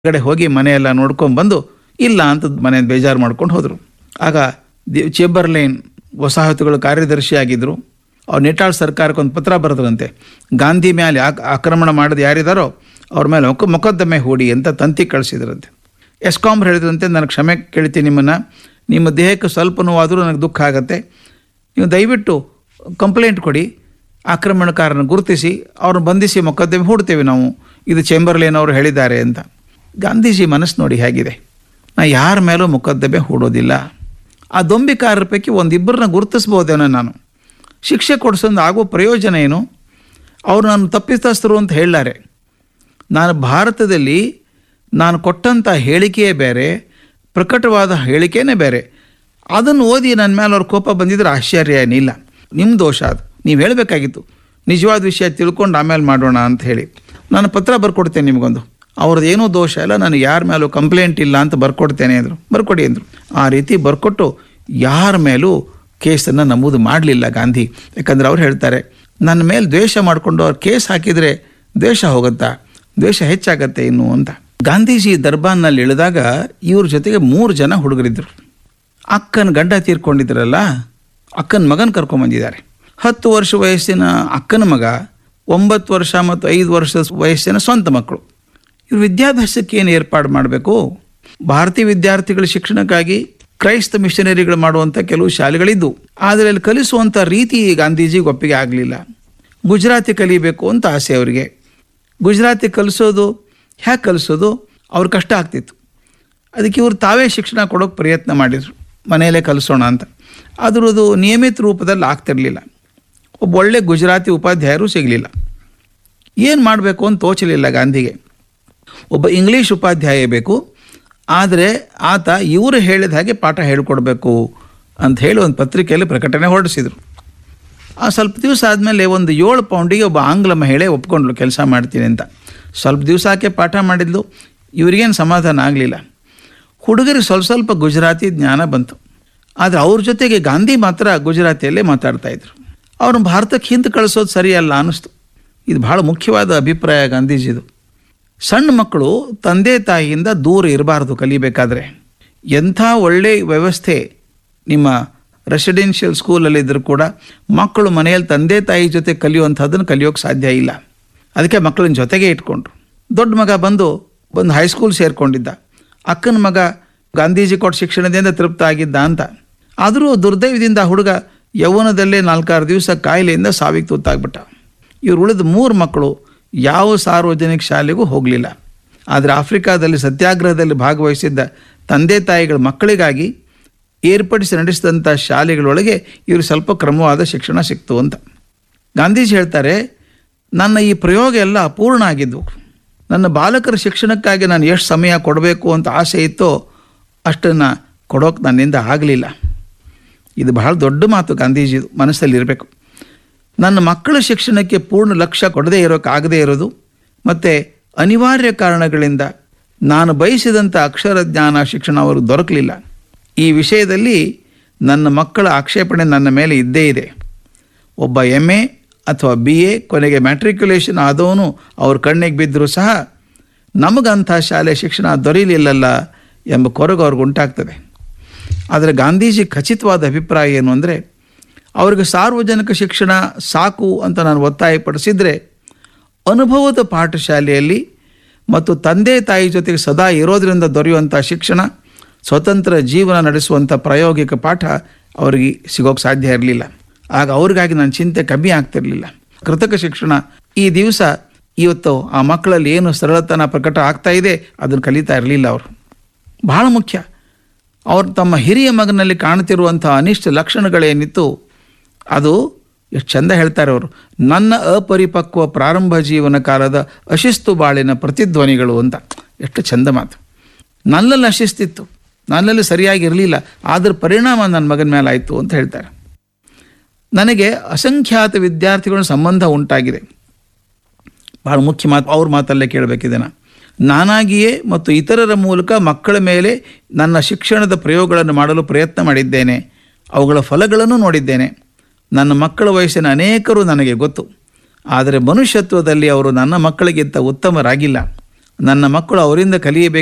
ಕಡೆ ಹೋಗಿ ಮನೆಯೆಲ್ಲ ನೋಡ್ಕೊಂಡು ಬಂದು ಇಲ್ಲ ಅಂತ ಮನೆ ಬೇಜಾರು ಮಾಡ್ಕೊಂಡು ಹೋದರು ಆಗ ದಿ ಚೇಂಬರ್ಲೈನ್ ವಸಾಹತುಗಳ ಕಾರ್ಯದರ್ಶಿ ಆಗಿದ್ದರು ಅವ್ರು ನೆಟಾಳ್ ಸರ್ಕಾರಕ್ಕೆ ಒಂದು ಪತ್ರ ಬರೆದ್ರಂತೆ ಗಾಂಧಿ ಮೇಲೆ ಆಕ್- ಆಕ್ರಮಣ ಮಾಡೋದು ಯಾರಿದಾರೋ ಅವ್ರ ಮೇಲೆ ಮೊಕ ಮೊಕದ್ದಮೆ ಹೂಡಿ ಅಂತ ತಂತಿ ಕಳಿಸಿದ್ರಂತೆ ಎಸ್ಕಾಮ್ ಹೇಳಿದ್ರಂತೆ ನಾನು ಕ್ಷಮೆ ಕೇಳ್ತೀನಿ ನಿಮ್ಮನ್ನು ನಿಮ್ಮ ದೇಹಕ್ಕೆ ಸ್ವಲ್ಪ ನೋವಾದರೂ ನನಗೆ ದುಃಖ ಆಗುತ್ತೆ ನೀವು ದಯವಿಟ್ಟು ಕಂಪ್ಲೇಂಟ್ ಕೊಡಿ ಆಕ್ರಮಣಕಾರನ ಗುರುತಿಸಿ ಅವ್ರನ್ನ ಬಂಧಿಸಿ ಮೊಕದ್ದಮೆ ಹೂಡ್ತೇವೆ ನಾವು ಇದು ಚೇಂಬರ್ಲೇನ್ ಅವರು ಹೇಳಿದ್ದಾರೆ ಅಂತ ಗಾಂಧೀಜಿ ಮನಸ್ಸು ನೋಡಿ ಹೇಗಿದೆ ನಾ ಯಾರ ಮೇಲೂ ಮೊಕದ್ದಮೆ ಹೂಡೋದಿಲ್ಲ ಆ ದೊಂಬಿಕಾರರ ಪೈಕಿ ಒಂದಿಬ್ಬರನ್ನ ಗುರುತಿಸ್ಬೋದೇನೋ ನಾನು ಶಿಕ್ಷೆ ಕೊಡಿಸೋದು ಆಗೋ ಪ್ರಯೋಜನ ಏನು ಅವರು ನಾನು ತಪ್ಪಿತಸ್ಥರು ಅಂತ ಹೇಳಾರೆ ನಾನು ಭಾರತದಲ್ಲಿ ನಾನು ಕೊಟ್ಟಂಥ ಹೇಳಿಕೆಯೇ ಬೇರೆ ಪ್ರಕಟವಾದ ಹೇಳಿಕೆನೇ ಬೇರೆ ಅದನ್ನು ಓದಿ ನನ್ನ ಮೇಲೆ ಅವ್ರ ಕೋಪ ಬಂದಿದ್ರೆ ಆಶ್ಚರ್ಯ ಏನಿಲ್ಲ ನಿಮ್ಮ ದೋಷ ಅದು ನೀವು ಹೇಳಬೇಕಾಗಿತ್ತು ನಿಜವಾದ ವಿಷಯ ತಿಳ್ಕೊಂಡು ಆಮೇಲೆ ಮಾಡೋಣ ಅಂತ ಹೇಳಿ ನಾನು ಪತ್ರ ಬರ್ಕೊಡ್ತೇನೆ ನಿಮಗೊಂದು ಅವ್ರದ್ದು ಏನೂ ದೋಷ ಇಲ್ಲ ನಾನು ಯಾರ ಮೇಲೂ ಕಂಪ್ಲೇಂಟ್ ಇಲ್ಲ ಅಂತ ಬರ್ಕೊಡ್ತೇನೆ ಅಂದರು ಬರ್ಕೊಡಿ ಅಂದರು ಆ ರೀತಿ ಬರ್ಕೊಟ್ಟು ಯಾರ ಮೇಲೂ ಕೇಸನ್ನು ನಮೂದು ಮಾಡಲಿಲ್ಲ ಗಾಂಧಿ ಯಾಕಂದ್ರೆ ಅವ್ರು ಹೇಳ್ತಾರೆ ನನ್ನ ಮೇಲೆ ದ್ವೇಷ ಮಾಡಿಕೊಂಡು ಅವ್ರು ಕೇಸ್ ಹಾಕಿದರೆ ದ್ವೇಷ ಹೋಗುತ್ತಾ ದ್ವೇಷ ಹೆಚ್ಚಾಗತ್ತೆ ಇನ್ನು ಅಂತ ಗಾಂಧೀಜಿ ದರ್ಬಾರ್ನಲ್ಲಿ ಇಳಿದಾಗ ಇವ್ರ ಜೊತೆಗೆ ಮೂರು ಜನ ಹುಡುಗರಿದ್ದರು ಅಕ್ಕನ ಗಂಡ ತೀರ್ಕೊಂಡಿದ್ರಲ್ಲ ಅಕ್ಕನ ಮಗನ ಕರ್ಕೊಂಬಂದಿದ್ದಾರೆ ಹತ್ತು ವರ್ಷ ವಯಸ್ಸಿನ ಅಕ್ಕನ ಮಗ ಒಂಬತ್ತು ವರ್ಷ ಮತ್ತು ಐದು ವರ್ಷದ ವಯಸ್ಸಿನ ಸ್ವಂತ ಮಕ್ಕಳು ಇವ್ರು ವಿದ್ಯಾಭ್ಯಾಸಕ್ಕೆ ಏನು ಏರ್ಪಾಡು ಮಾಡಬೇಕು ಭಾರತೀಯ ವಿದ್ಯಾರ್ಥಿಗಳ ಶಿಕ್ಷಣಕ್ಕಾಗಿ ಕ್ರೈಸ್ತ ಮಿಷನರಿಗಳು ಮಾಡುವಂಥ ಕೆಲವು ಶಾಲೆಗಳಿದ್ದು ಆದರೆ ಅಲ್ಲಿ ಕಲಿಸುವಂಥ ರೀತಿ ಗಾಂಧೀಜಿಗೆ ಒಪ್ಪಿಗೆ ಆಗಲಿಲ್ಲ ಗುಜರಾತಿ ಕಲಿಬೇಕು ಅಂತ ಆಸೆ ಅವರಿಗೆ ಗುಜರಾತಿ ಕಲಿಸೋದು ಹ್ಯಾಗೆ ಕಲಿಸೋದು ಅವ್ರ ಕಷ್ಟ ಆಗ್ತಿತ್ತು ಅದಕ್ಕೆ ಇವರು ತಾವೇ ಶಿಕ್ಷಣ ಕೊಡೋಕೆ ಪ್ರಯತ್ನ ಮಾಡಿದರು ಮನೆಯಲ್ಲೇ ಕಲಿಸೋಣ ಅಂತ ಅದರದ್ದು ನಿಯಮಿತ ರೂಪದಲ್ಲಿ ಆಗ್ತಿರಲಿಲ್ಲ ಒಬ್ಬ ಒಳ್ಳೆ ಗುಜರಾತಿ ಉಪಾಧ್ಯಾಯರು ಸಿಗಲಿಲ್ಲ ಏನು ಮಾಡಬೇಕು ಅಂತ ತೋಚಲಿಲ್ಲ ಗಾಂಧಿಗೆ ಒಬ್ಬ ಇಂಗ್ಲೀಷ್ ಉಪಾಧ್ಯಾಯ ಬೇಕು ಆದರೆ ಆತ ಇವರು ಹೇಳಿದ ಹಾಗೆ ಪಾಠ ಹೇಳಿಕೊಡ್ಬೇಕು ಅಂತ ಹೇಳಿ ಒಂದು ಪತ್ರಿಕೆಯಲ್ಲಿ ಪ್ರಕಟಣೆ ಹೊರಡಿಸಿದರು ಆ ಸ್ವಲ್ಪ ದಿವಸ ಆದಮೇಲೆ ಒಂದು ಏಳು ಪೌಂಡಿಗೆ ಒಬ್ಬ ಆಂಗ್ಲ ಮಹಿಳೆ ಒಪ್ಕೊಂಡ್ಲು ಕೆಲಸ ಮಾಡ್ತೀನಿ ಅಂತ ಸ್ವಲ್ಪ ದಿವಸ ಆಕೆ ಪಾಠ ಮಾಡಿದ್ಲು ಇವ್ರಿಗೇನು ಸಮಾಧಾನ ಆಗಲಿಲ್ಲ ಹುಡುಗರಿಗೆ ಸ್ವಲ್ಪ ಸ್ವಲ್ಪ ಗುಜರಾತಿ ಜ್ಞಾನ ಬಂತು ಆದರೆ ಅವ್ರ ಜೊತೆಗೆ ಗಾಂಧಿ ಮಾತ್ರ ಗುಜರಾತಿಯಲ್ಲೇ ಮಾತಾಡ್ತಾಯಿದ್ರು ಅವ್ರನ್ನ ಭಾರತಕ್ಕೆ ಹಿಂದೆ ಕಳಿಸೋದು ಸರಿಯಲ್ಲ ಅನ್ನಿಸ್ತು ಇದು ಭಾಳ ಮುಖ್ಯವಾದ ಅಭಿಪ್ರಾಯ ಗಾಂಧೀಜಿದು ಸಣ್ಣ ಮಕ್ಕಳು ತಂದೆ ತಾಯಿಯಿಂದ ದೂರ ಇರಬಾರ್ದು ಕಲಿಬೇಕಾದ್ರೆ ಎಂಥ ಒಳ್ಳೆ ವ್ಯವಸ್ಥೆ ನಿಮ್ಮ ರೆಸಿಡೆನ್ಷಿಯಲ್ ಸ್ಕೂಲಲ್ಲಿದ್ದರೂ ಕೂಡ ಮಕ್ಕಳು ಮನೆಯಲ್ಲಿ ತಂದೆ ತಾಯಿ ಜೊತೆ ಕಲಿಯುವಂಥದ್ದನ್ನು ಕಲಿಯೋಕ್ಕೆ ಸಾಧ್ಯ ಇಲ್ಲ ಅದಕ್ಕೆ ಮಕ್ಕಳನ್ನ ಜೊತೆಗೆ ಇಟ್ಕೊಂಡ್ರು ದೊಡ್ಡ ಮಗ ಬಂದು ಬಂದು ಹೈಸ್ಕೂಲ್ ಸೇರಿಕೊಂಡಿದ್ದ ಅಕ್ಕನ ಮಗ ಗಾಂಧೀಜಿ ಕೊಟ್ಟ ಶಿಕ್ಷಣದಿಂದ ತೃಪ್ತ ಆಗಿದ್ದ ಅಂತ ಆದರೂ ದುರ್ದೈವದಿಂದ ಆ ಹುಡುಗ ಯೌವನದಲ್ಲೇ ನಾಲ್ಕಾರು ದಿವಸ ಕಾಯಿಲೆಯಿಂದ ಸಾವಿಗೆ ತುತ್ತಾಗ್ಬಿಟ್ಟ ಇವ್ರು ಉಳಿದ ಮೂರು ಮಕ್ಕಳು ಯಾವ ಸಾರ್ವಜನಿಕ ಶಾಲೆಗೂ ಹೋಗಲಿಲ್ಲ ಆದರೆ ಆಫ್ರಿಕಾದಲ್ಲಿ ಸತ್ಯಾಗ್ರಹದಲ್ಲಿ ಭಾಗವಹಿಸಿದ್ದ ತಂದೆ ತಾಯಿಗಳ ಮಕ್ಕಳಿಗಾಗಿ ಏರ್ಪಡಿಸಿ ನಡೆಸಿದಂಥ ಶಾಲೆಗಳೊಳಗೆ ಇವರು ಸ್ವಲ್ಪ ಕ್ರಮವಾದ ಶಿಕ್ಷಣ ಸಿಕ್ತು ಅಂತ ಗಾಂಧೀಜಿ ಹೇಳ್ತಾರೆ ನನ್ನ ಈ ಪ್ರಯೋಗ ಎಲ್ಲ ಅಪೂರ್ಣ ಆಗಿದ್ವು ನನ್ನ ಬಾಲಕರ ಶಿಕ್ಷಣಕ್ಕಾಗಿ ನಾನು ಎಷ್ಟು ಸಮಯ ಕೊಡಬೇಕು ಅಂತ ಆಸೆ ಇತ್ತೋ ಅಷ್ಟನ್ನು ಕೊಡೋಕೆ ನನ್ನಿಂದ ಆಗಲಿಲ್ಲ ಇದು ಬಹಳ ದೊಡ್ಡ ಮಾತು ಗಾಂಧೀಜಿದು ಮನಸ್ಸಲ್ಲಿ ಇರಬೇಕು ನನ್ನ ಮಕ್ಕಳ ಶಿಕ್ಷಣಕ್ಕೆ ಪೂರ್ಣ ಲಕ್ಷ್ಯ ಕೊಡದೇ ಇರೋಕೆ ಆಗದೇ ಇರೋದು ಮತ್ತು ಅನಿವಾರ್ಯ ಕಾರಣಗಳಿಂದ ನಾನು ಬಯಸಿದಂಥ ಅಕ್ಷರ ಜ್ಞಾನ ಶಿಕ್ಷಣ ಅವ್ರಿಗೆ ದೊರಕಲಿಲ್ಲ ಈ ವಿಷಯದಲ್ಲಿ ನನ್ನ ಮಕ್ಕಳ ಆಕ್ಷೇಪಣೆ ನನ್ನ ಮೇಲೆ ಇದ್ದೇ ಇದೆ ಒಬ್ಬ ಎಮ್ ಎ ಅಥವಾ ಬಿ ಎ ಕೊನೆಗೆ ಮ್ಯಾಟ್ರಿಕ್ಯುಲೇಷನ್ ಆದವನು ಅವ್ರ ಕಣ್ಣಿಗೆ ಬಿದ್ದರೂ ಸಹ ನಮಗಂಥ ಶಾಲೆ ಶಿಕ್ಷಣ ದೊರೆಯಲಿಲ್ಲಲ್ಲ ಎಂಬ ಕೊರಗು ಅವ್ರಿಗೆ ಉಂಟಾಗ್ತದೆ ಆದರೆ ಗಾಂಧೀಜಿ ಖಚಿತವಾದ ಅಭಿಪ್ರಾಯ ಏನು ಅಂದರೆ ಅವ್ರಿಗೆ ಸಾರ್ವಜನಿಕ ಶಿಕ್ಷಣ ಸಾಕು ಅಂತ ನಾನು ಒತ್ತಾಯಪಡಿಸಿದರೆ ಅನುಭವದ ಪಾಠಶಾಲೆಯಲ್ಲಿ ಮತ್ತು ತಂದೆ ತಾಯಿ ಜೊತೆಗೆ ಸದಾ ಇರೋದರಿಂದ ದೊರೆಯುವಂಥ ಶಿಕ್ಷಣ ಸ್ವತಂತ್ರ ಜೀವನ ನಡೆಸುವಂಥ ಪ್ರಾಯೋಗಿಕ ಪಾಠ ಅವರಿಗೆ ಸಿಗೋಕ್ಕೆ ಸಾಧ್ಯ ಇರಲಿಲ್ಲ ಆಗ ಅವ್ರಿಗಾಗಿ ನನ್ನ ಚಿಂತೆ ಕಮ್ಮಿ ಆಗ್ತಿರಲಿಲ್ಲ ಕೃತಕ ಶಿಕ್ಷಣ ಈ ದಿವಸ ಇವತ್ತು ಆ ಮಕ್ಕಳಲ್ಲಿ ಏನು ಸರಳತನ ಪ್ರಕಟ ಆಗ್ತಾ ಇದೆ ಅದನ್ನು ಕಲಿತಾ ಇರಲಿಲ್ಲ ಅವರು ಬಹಳ ಮುಖ್ಯ ಅವರು ತಮ್ಮ ಹಿರಿಯ ಮಗನಲ್ಲಿ ಕಾಣ್ತಿರುವಂಥ ಅನಿಷ್ಟ ಲಕ್ಷಣಗಳೇನಿತ್ತು ಅದು ಎಷ್ಟು ಚಂದ ಹೇಳ್ತಾರೆ ಅವರು ನನ್ನ ಅಪರಿಪಕ್ವ ಪ್ರಾರಂಭ ಜೀವನ ಕಾಲದ ಅಶಿಸ್ತು ಬಾಳಿನ ಪ್ರತಿಧ್ವನಿಗಳು ಅಂತ ಎಷ್ಟು ಚಂದ ಮಾತು ನನ್ನಲ್ಲಿ ಅಶಿಸ್ತಿತ್ತು ನನ್ನಲ್ಲಿ ಸರಿಯಾಗಿರಲಿಲ್ಲ ಆದ್ರ ಪರಿಣಾಮ ನನ್ನ ಮಗನ ಮೇಲೆ ಆಯಿತು ಅಂತ ಹೇಳ್ತಾರೆ ನನಗೆ ಅಸಂಖ್ಯಾತ ವಿದ್ಯಾರ್ಥಿಗಳ ಸಂಬಂಧ ಉಂಟಾಗಿದೆ ಭಾಳ ಮುಖ್ಯ ಮಾತು ಅವ್ರ ಮಾತಲ್ಲೇ ಕೇಳಬೇಕಿದೆ ನಾನಾಗಿಯೇ ಮತ್ತು ಇತರರ ಮೂಲಕ ಮಕ್ಕಳ ಮೇಲೆ ನನ್ನ ಶಿಕ್ಷಣದ ಪ್ರಯೋಗಗಳನ್ನು ಮಾಡಲು ಪ್ರಯತ್ನ ಮಾಡಿದ್ದೇನೆ ಅವುಗಳ ಫಲಗಳನ್ನು ನೋಡಿದ್ದೇನೆ ನನ್ನ ಮಕ್ಕಳ ವಯಸ್ಸಿನ ಅನೇಕರು ನನಗೆ ಗೊತ್ತು ಆದರೆ ಮನುಷ್ಯತ್ವದಲ್ಲಿ ಅವರು ನನ್ನ ಮಕ್ಕಳಿಗಿಂತ ಉತ್ತಮರಾಗಿಲ್ಲ ನನ್ನ ಮಕ್ಕಳು ಅವರಿಂದ ಕಲಿಯಬೇಕು